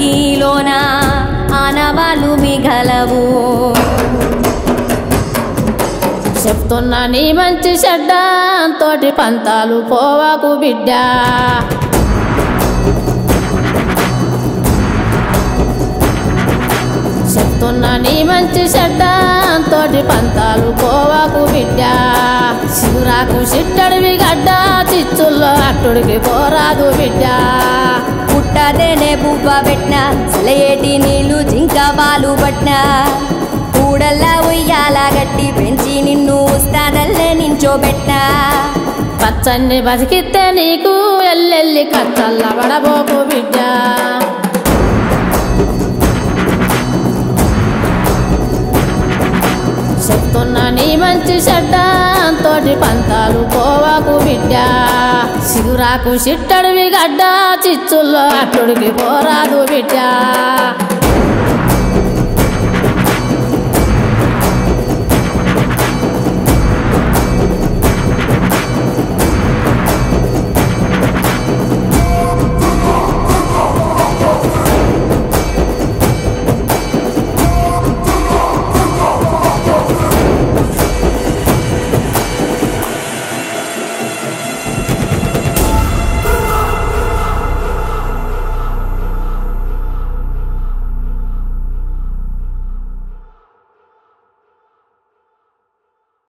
బతికిలోన ఆనవాళ్ళు మిగలవు చెప్తున్నా నీ మంచి చెడ్డ తోటి పంతాలు పోవాకు బిడ్డ చెప్తున్నా నీ మంచి చెడ్డ తోటి పంతాలు పోవాకు బిడ్డ శివురాకు చిట్టడివి గడ్డ చిచ్చుల్లో అట్టుడికి పోరాదు బిడ్డ పుట్టదేనే బువ్వ పెట్టిన సెలయేటి నీళ్లు జింక బాలు పట్టిన కూడల్లా ఉయ్యాల గట్టి పెంచి నిన్ను ఉస్తాదల్లే నించోబెట్టిన పచ్చన్ని బతికితే నీకు ఎల్లెల్లి కచ్చల్ల పడబోకు బిడ్డ చెప్తున్నా నీ మంచి చెడ్డ తోటి పంతాలు పోవాకు బిడ్డ సిగురాకు చిట్టడివి గడ్డ చిచ్చుల్లో అట్టుడికి పోరాదు బిడ్డ